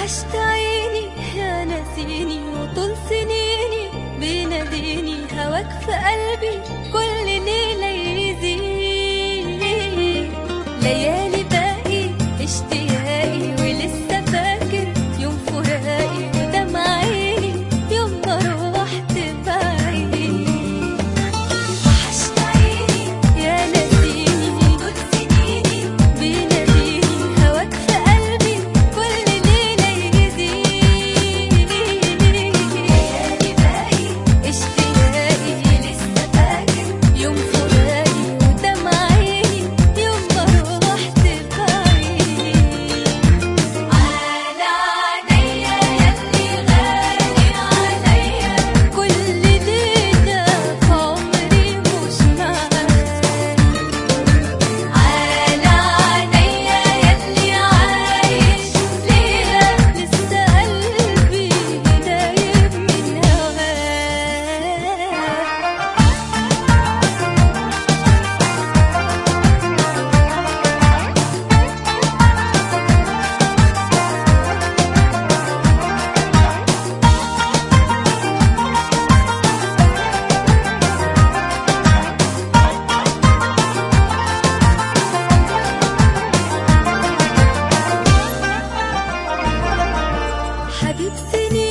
وحشت عيني يا ناسيني وطول سنيني بيناديني هواك في قلبي كل ليلة يزيد ليالي باقي اشتياقي ولسه فاكر يوم فراقي ودمع عيني يوم ما روحت بعيد وحشت عيني يا ناسيني طول سنيني بيناديني هواك في قلبي كل ليلة يزيد ليالي باقي اشتياقي لسه فاكر يوم فراقي ودمع عيني يوم ما روحت بعيد على عينيا ياللي غالي عليا كل ليلة في عمري مش معاك على عينيا ياللي عايش ليها لسه قلبي دايب من هواك حبيب سنين